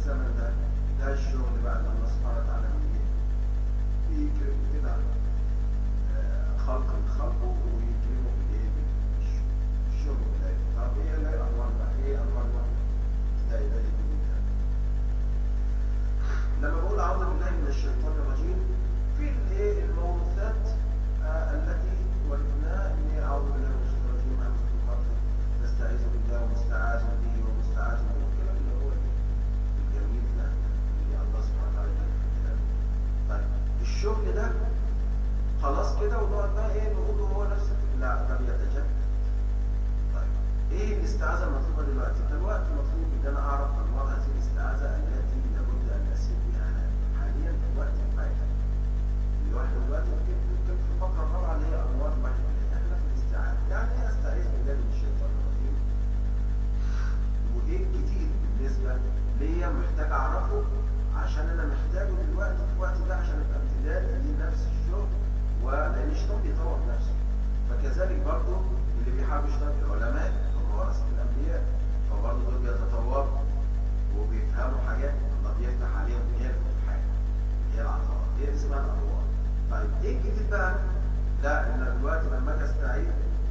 الزمن ده ده الشغل بقى اللي الله سبحانه وتعالى بيجيب بيكرم كده آه، خلق من خلقه ويكرمه بالايه بالشغل بتاعه طب ايه لا انوار بقى ايه انوار بقى ده ده الجديد ده لما بقول اعوذ بالله من الشيطان الرجيم في الايه الموروثات آه، التي ورثناها ان هي اعوذ بالله من الشيطان الرجيم همزه الخلق نستعيذ بالله ومستعاذ به ومستعاذ به الكلام اللي هو الجميل ده اللي الله سبحانه وتعالى كان في الكتاب طيب الشغل ده خلاص كده ونقعد بقى ايه نقوله هو نفس لا ده بيتجدد طيب ايه الاستعاذه المطلوبه دلوقتي؟ دلوقتي مطلوب ان انا اعرف انواع هذه الاستعاذه التي لابد ان اسير بها حاليا في الوقت الحالي. الواحد دلوقتي ممكن ممكن في الفقره الرابعه اللي هي انواع الواحد احنا في الاستعاذه، يعني ايه استعيذ بالله من الشيطان الرجيم؟ وايه الجديد بالنسبه ليا محتاج اعرفه عشان انا محتاجه دلوقتي في الوقت ده عشان ابقى امتداد لنفس الشغل ولان الشيطان بيطور نفسه فكذلك برضه اللي بيحارب الشيطان العلماء هم ورثه الانبياء فبرضه دول بيتطوروا وبيفهموا حاجات الله بيفتح عليهم غير حاجه هي العطاء هي اسمها الانوار طيب ايه الجديد بقى؟ لا ان دلوقتي لما اجي استعيذ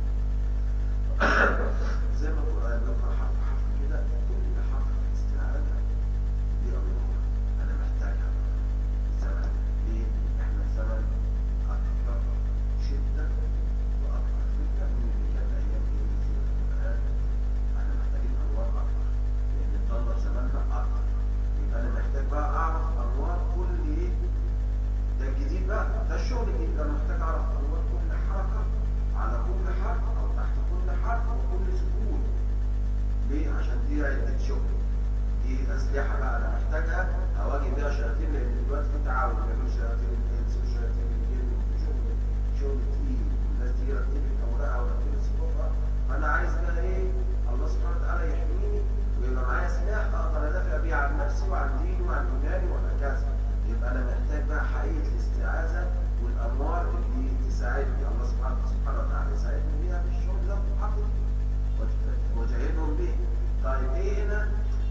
زي ما القرآن بيقرأ حرف حرف كده كل حرف في الاستعاذة ليه أمور أنا محتاجها الزمن ليه؟ إحنا في زمن أكثر شدة وأكثر فتنة من اللي كان أيام إيه نزول القرآن إحنا محتاجين أنوار أكثر لأن اتطور زماننا أكثر يبقى أنا محتاج بقى أعرف أنوار كل إيه ده الجديد بقى ده الشغل الجديد انا محتاج اعرف انوار كل حركه على كل حرف او تحت كل حرف وكل سكون ليه عشان دي عده شغل دي اسلحه بقى انا محتاجها اواجه بيها شياطين لان دلوقتي في تعاون ما بين شياطين الانس وشياطين الجن وشغل شغل تقيل والناس دي رتبت اوراقها ورتبت صفوفها فانا عايز بقى ايه الله سبحانه وتعالى يحميني ويبقى معايا سلاح اقدر ادافع بيه عن نفسي وعن ديني وعن ايماني وهكذا يبقى انا محتاج بقى حقيقه الاستعاذه والانوار اللي تساعدني الله سبحانه سبحانه وتعالى يساعدني بيها في الشغل ده في الحق دي وجاهدهم به طيب ايه هنا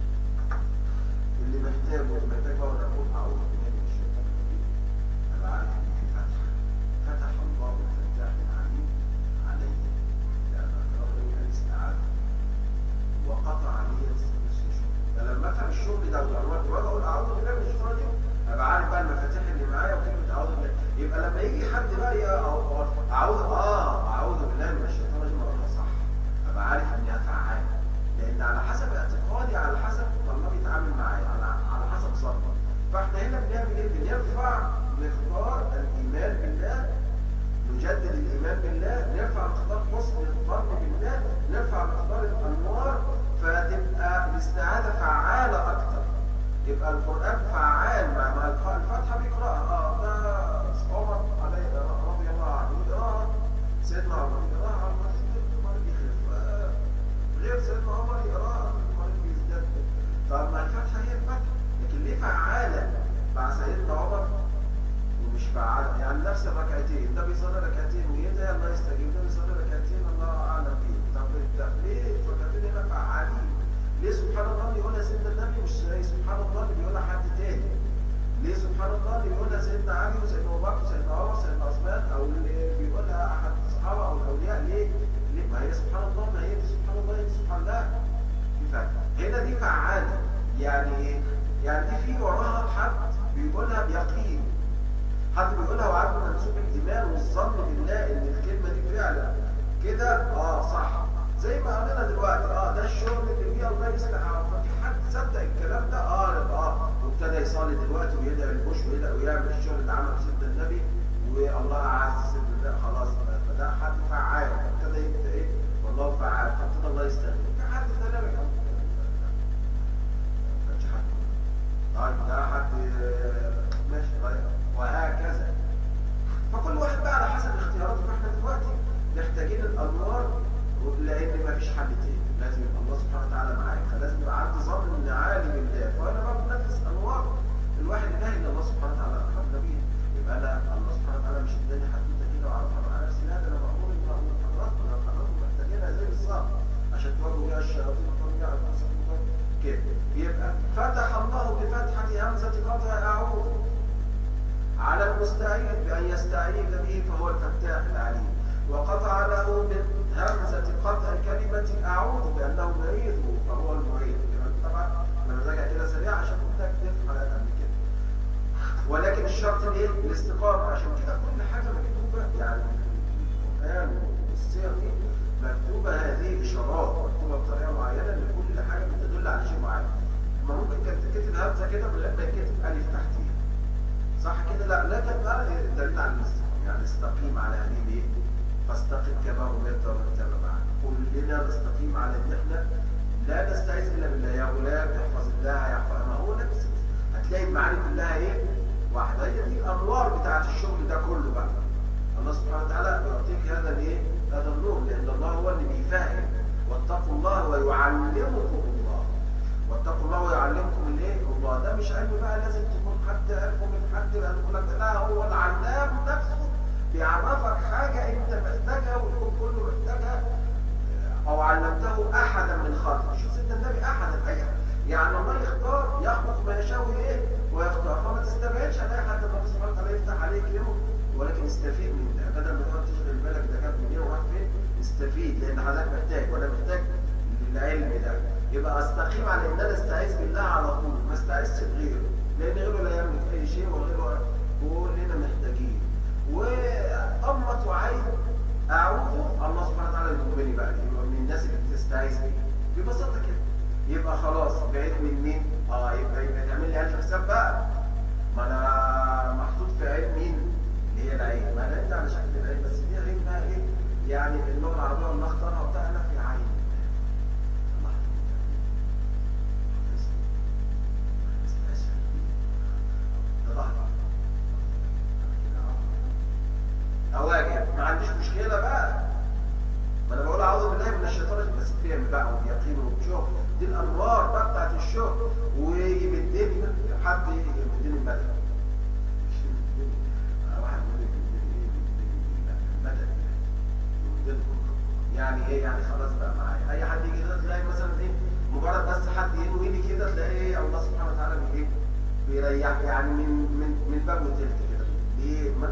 اللي محتاجه محتاج بقى وانا اقول اعوذ بالله من الشيطان الرجيم انا عارف ان في فتح فتح الله الفتاح العليم علي لان اقرر الاستعاذه وقطع علي الشغل فلما افهم الشغل ده والانوار دي واجي اقول اعوذ بالله من الشيطان الرجيم ابقى عارف بقى المفاتيح اللي معايا وكلمه اعوذ بالله يبقى لما يجي حد بقى يا- أو- أو- اعوذ اه اعوذ بالله من الشيطان الرجيم اقولها صح ابقى عارف اني افعال لان على حسب اعتقادي على حسب ما الله بيتعامل معايا على على حسب ظني فاحنا هنا بنعمل ايه؟ بنرفع مقدار الايمان بالله نجدد الايمان بالله نرفع مقدار حسن الظن بالله نرفع مقدار الانوار فتبقى الاستعاذه فعاله اكتر يبقى القران فعال مع مع الف- الفاتحه بيقراها اه ده عمر عليه رضي الله عنه يقراها سيدنا عمر يقراها على المسجد المريض يخف آه، غير سيدنا عمر يقراها المريض بيزداد طب ما الفاتحه هي الفاتحه لكن ليه فعاله مع سيدنا عمر ومش فعال يعني نفس الركعتين ده بيصلي ركعتين ويدعي الله يستجيب ده بيصلي ركعتين الله اعلم بيه طب طب ليه الركعتين هنا فعالين ليه سبحان الله اللي يقولها سيدنا النبي مش زي سبحان الله اللي بيقولها حد تاني ليه سبحان الله اللي بيقولها سيدنا علي وسيدنا ابو بكر وسيدنا عمر وسيدنا عثمان او اللي بيقولها احد الصحابه او الاولياء ليه؟ ليه ما هي سبحان الله ما هي دي سبحان الله هي دي سبحان الله دي فرق هنا دي فعاله يعني ايه؟ يعني دي في وراها حد بيقولها بيقين حد بيقولها وعنده منسوب الايمان والظن بالله ان الكلمه دي فعلا كده اه صح زي ما قلنا دلوقتي اه ده الشغل اللي فيه الله يصلح ففي حد صدق الكلام ده اه اه وابتدى يصلي دلوقتي ويدعي البوش ويدعي ويعمل الشغل اللي عمله سيدنا النبي والله اعز سيدنا النبي خلاص فده حد فعال فابتدى يبدا ايه والله فعال فابتدى الله يستخدم في حد ثاني ما كانش حد طيب ده حد آه، ماشي طيب وهكذا فكل واحد بقى على حسب اختياراته فاحنا دلوقتي محتاجين الانوار لان مفيش حل تاني لازم يبقى الله سبحانه وتعالى معاك فلازم يبقى عندي ظن ان عالم بالله فانا بقى بنفذ انوار الواحد لا الا الله سبحانه وتعالى اخبرنا بيها يبقى انا الله سبحانه وتعالى مش اداني حدوته كده واعرفها مع نفسي لا ده انا مامور ان اقول حضراتكم انا حضراتكم محتاجينها زي بالظبط عشان تواجهوا بيها الشياطين وتواجهوا بيها انفسكم كده يبقى فتح الله على ان احنا لا نستعيذ الا بالله يا غلام احفظ الله يحفظ ما هو نفس هتلاقي المعاني كلها ايه واحده هي دي الانوار بتاعت الشغل ده كله بقى الله سبحانه وتعالى يعطيك هذا الايه هذا النور لان الله هو اللي بيفهم واتقوا الله ويعلمكم الله واتقوا الله ويعلمكم الايه الله ده مش علم بقى لازم تكون حد عرفه من حد يقول لك لا هو العلام نفسه بيعرفك حاجه انت محتاجها والكون كله محتاجها او علمته احدا من خلقه شوف سيدنا النبي احدا اي يعني الله يختار يخلق ما يشاء ايه ويختار فما تستبعدش هتلاقي حد الله سبحانه وتعالى يفتح عليك يوم ولكن استفيد من ده بدل ما تقعد تشغل بالك ده جاب منين وراح فين استفيد لان حضرتك محتاج وانا محتاج للعلم ده يبقى استقيم على ان انا استعيذ بالله على طول ما استعيذش بغيره لان غيره لا يملك اي شيء وغيره كلنا محتاجين وامت وعين اعوذ الله سبحانه وتعالى يضمني بقى يبقى من الناس اللي بتستعيذ بيه ببساطه كده يبقى خلاص بعيد من مين؟ اه يبقى يبقى تعمل لي الف حساب بقى ما انا محطوط في عين مين؟ اللي هي العين ما انا انت على شكل العين بس دي عين بقى ايه؟ يعني اللغه العربيه والله اختارها بتاع انا في عين الله أواجه ما عنديش مشكلة بقى ما أنا بقول أعوذ بالله من الشيطان بس فهم بقى وبيقين وبشوف دي الأنوار بقى بتاعت الشغل ويمدني حد يمدني المدد واحد يقول لي يمدني المدد يمدنكم يعني ايه يعني خلاص بقى معايا اي حد يجي كده تلاقي مثلا ايه مجرد بس حد ينوي لي كده تلاقي ايه الله سبحانه وتعالى ايه بيريح يعني من من من باب وتلت كده ليه ما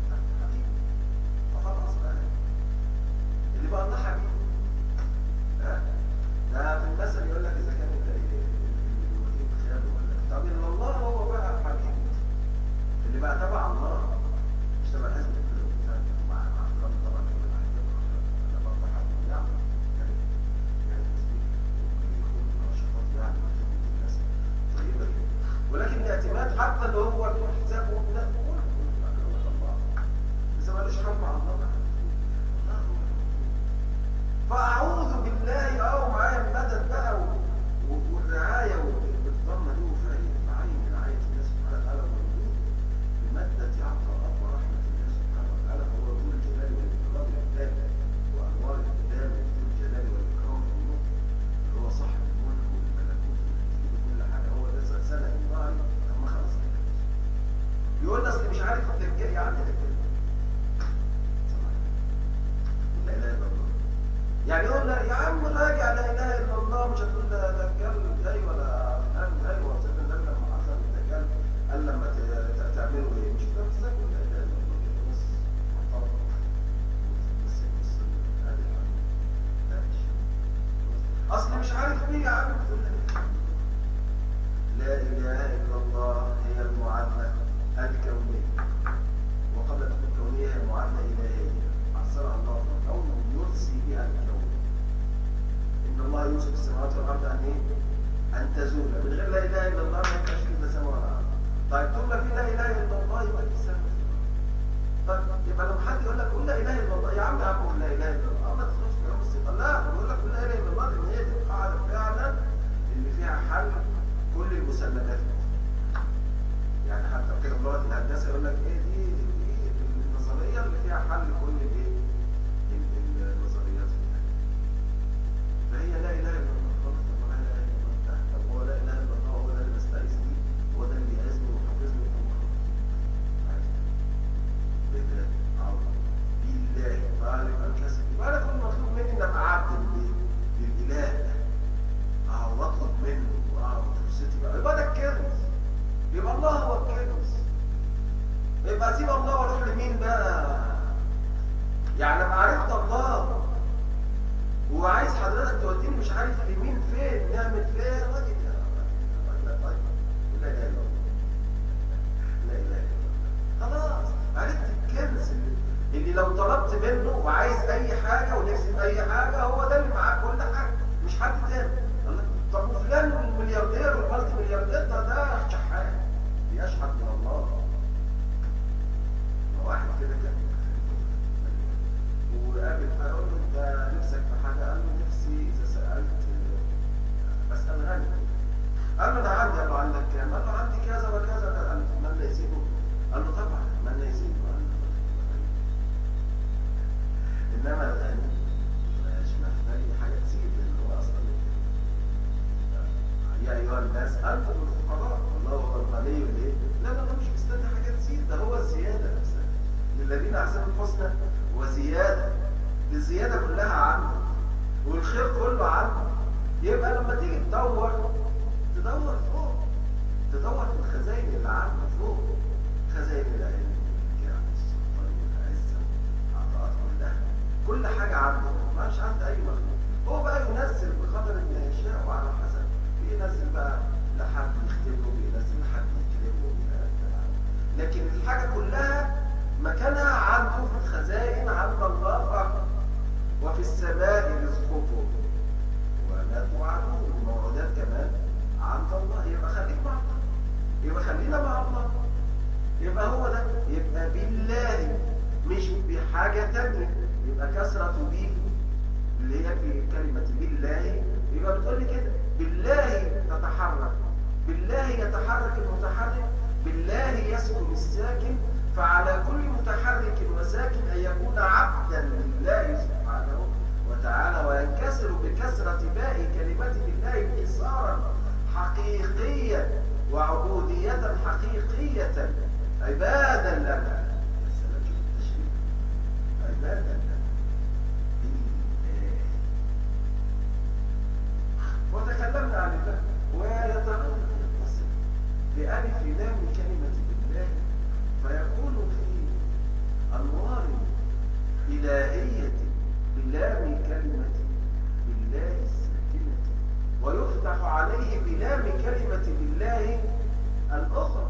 خلاص بقى اللي بقى الله حبيبي ها ده في المثل يقول لك اذا كان انت المدير خيانه ولا طب ان الله هو بقى حبيبي اللي بقى تبع الله مش تبع حزب الانسان مع مع احترام طبعا كل واحد انا برضه حبيبي يعني يعني يعني يكون نشاطات يعني الناس طيبه كده ولكن الاعتماد حتى اللي هو الحساب لا هو الله إذا مالوش حل مع الله بقى. فأعوذ بالله أو معايا المدد بقى و- و- والرعاية والضمة دي وفي عين في عين من عين الله سبحانه وتعالى موجود بمادة عطاءات ورحمة الله سبحانه وتعالى فهو ذو الجلال والإكرام والإقدام وأنوار الإقدام ذو الجلال والإكرام في الملك هو صاحب الملك والملكوت والتدبير وكل حاجة هو ده سنة الله لما خلص كده يقول لي اصل مش عارف الدجال يا عم الدجال لا اله الا الله يعني يقول لك يا عم راجع لا اله الا الله مش هتقول ده دجال جاي ولا فلان جاي ولا سيدنا النبي لما حصل الدجال قال لما ت- ت- تعملوا ايه مش فاهم ازاي تقول لا اله الا الله كده بس محترم. بس بس هذه الحاجة. لا مش اصل مش عارف ايه يا عم تقول لا اله الا الله هي المعادله الكونيه وقبل ان تكون كونيه هي معادله الهيه ارسلها الله في الكون يرسي بها الكون ان الله يوسف السماوات والارض ان ايه؟ ان تزول من غير لا اله الا الله ما ينفعش في السماء ولا الارض طيب طول ما في لا اله الا الله يبقى في السماء طيب يبقى لما حد يقول لك قول لا اله الا الله يا عم يا عم قول لا اله الا الله ما تخرجش كلام الثقه لا بيقول لك قول لا اله الا الله لان هي دي القاعده فعلا اللي فيها حل كل المسلمات يعني حتى كده بلغه الهندسه يقول لك ايه دي دي النظريه اللي فيها حل كل الايه ال- ال- النظريات الثانيه فهي لا اله الا الله خلاص طب ما لا اله الا الله طب هو لا اله الا الله هو ده اللي بستعيذ بيه هو ده اللي بيعزني ويحافظني طب ما خلاص. بالله أعوذ بالله فعلك الكسب يبقى انا كل مطلوب مني ان ابقى عبد لل- للاله اه واطلب منه واه فرصتي بقى يبقى ده الكنز يبقى الله هو الكنز يبقى اسيب الله واروح لمين بقى يعني ابقى عرفت الله وعايز حضرتك توديني مش عارف لمين فين نعمل فين راجل يا راجل راجل طيب لا اله الا الله لا اله الا الله خلاص عرفت الكنز اللي, اللي لو طلبت منه وعايز اي حاجه ونفسي في اي حاجه هو ده اللي معاه كل حاجه مش حد تاني الله. طب وفلان الملياردير والمالتي ملياردير ده ده شحات بيشحت من الله ما واحد كده كان وقابل فقال له انت نفسك في حاجه قال له نفسي اذا الزياده كلها عنده والخير كله عنده يبقى لما تيجي تدور تدور فوق تدور في الخزائن اللي عنده فوق خزائن العلم والجاه والسلطان والعزه والعطاءات كلها كل حاجه عنده مش عند اي مخلوق هو بقى ينزل بقدر ما يشاء وعلى حسب بينزل بقى لحد يختبره بينزل لحد يكرمه بينزل لكن الحاجه كلها مكانها عنده في الخزائن عند الله فقط وفي السماء رزقكم وما توعدون الموعودات كمان عند الله يبقى خليك مع الله يبقى خلينا مع الله يبقى هو ده يبقى بالله مش بحاجة تانية يبقى كسرة به اللي هي في كلمة بالله يبقى بتقول لي كده بالله تتحرك بالله يتحرك المتحرك بالله يسكن الساكن فعلى كل متحرك وساكن أن يكون عبدا لله سبحانه وتعالى وينكسر بكسرة باء كلمة الله انكسارا حقيقيا وعبودية حقيقية عبادا لنا يا سلام شوف التشبيه عبادا لنا وتكلمنا عن الله ويتغير يتصل بألف لام كلمة بالله فيكون في أنوار إلهية بلام كلمة بالله الساكنة ويفتح عليه بلام كلمة بالله الأخرى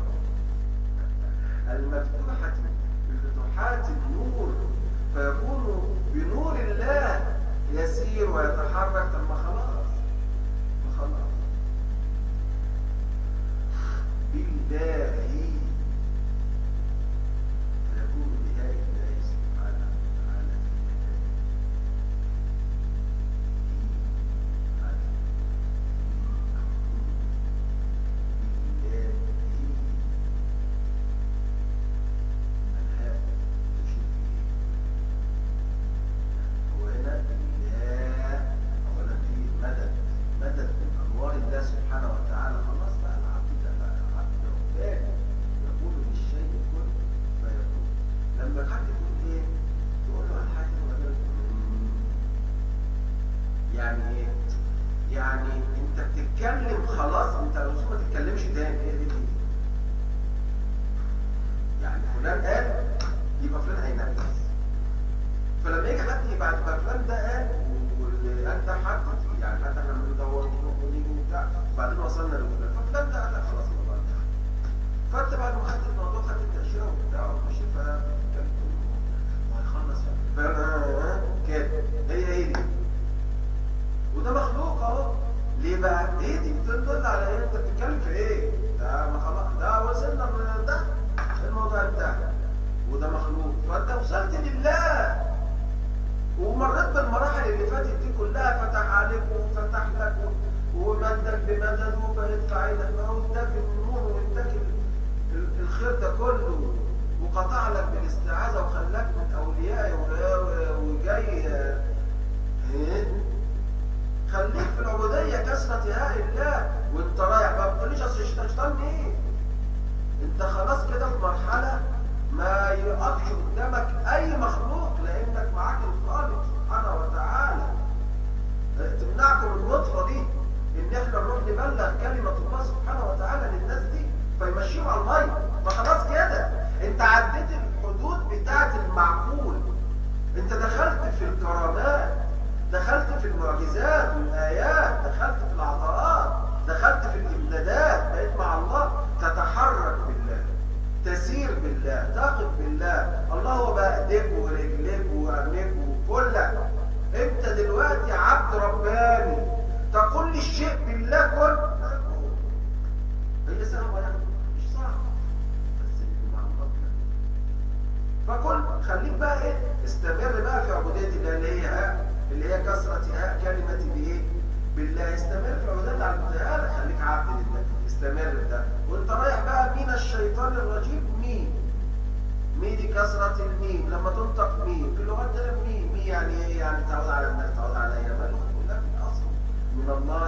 المفتوحة بفتوحات النور فيكون بنور الله يسير ويتحرك ثم خلاص خلاص بالله فيكون بهاء الله سبحانه وتعالى هو هنا بالله اولا في مدد مدد من انوار الله سبحانه وتعالى خلاص بقى العبد ده بقى عبد رباني يقول للشيء كن فيكون لما حد يقول ايه تقول له على حاجه ولا يعني ايه يعني انت بتتكلم خلاص انت لو ما تتكلمش تاني ايه دي يعني فلان قال يبقى فلان هينفذ فلما يجي حد يبعت بقى فلان ده قال واللي قال ده حد يعني حتى احنا بندور ونيجي وبتاع وبعدين وصلنا لفلان ففلان ده قال لا خلاص الموضوع انتهى فانت بعد ما خدت الموضوع خدت التاشيره وبتاع ومشي فكان وهيخلص ف كده هي هي دي وده مخلوق اهو ليه بقى؟ ايه دي بتدل على ايه؟ انت بتتكلم في ايه؟ ده ما خلاص ده وصلنا من ده الموضوع انتهى وده مخلوق فانت وصلت لله ومريت بالمراحل اللي فاتت دي كلها فتح عليك وفتح لك ومدك بمدد وبقيت في عينك بقى واداك النور واداك ال- ال- الخير ده كله وقطع لك بالاستعاذه وخلاك من اوليائي و- وجاي آه، ايه خليك في العبوديه كسرة هاء الله وانت رايح بقى ما تقوليش اصل الشيطان ايه انت خلاص كده في مرحله ما يقفش قدامك اي مخلوق لانك معاك الخالق سبحانه وتعالى تمنعكم النطفه دي ان احنا نروح نبلغ كلمه الله سبحانه وتعالى للناس دي فيمشيهم على الميه فخلاص كده انت عديت الحدود بتاعه المعقول انت دخلت في الكرامات دخلت في المعجزات والايات دخلت في العطاءات دخلت في الامدادات بقيت مع الله تتحرك بالله تسير بالله تقف بالله الله هو بقى ايديك ورجليك وعينيك وكلك انت دلوقتي عبد رباني تقول لي الشيء بالله كن هي صعبه يعني مش صعبه بس انت مع ربنا فكل خليك بقى ايه استمر بقى في عبوديه الله اللي هي ها اللي هي كثره ها كلمه بايه بالله استمر في عبوديه على المتعال خليك عبد لله استمر في ده وانت رايح بقى مين الشيطان الرجيم مين مين دي كثره الميم لما تنطق ميم في اللغات ده ميم مين يعني ايه يعني تعود على الناس تعود على ايه بل لك من اصل من الله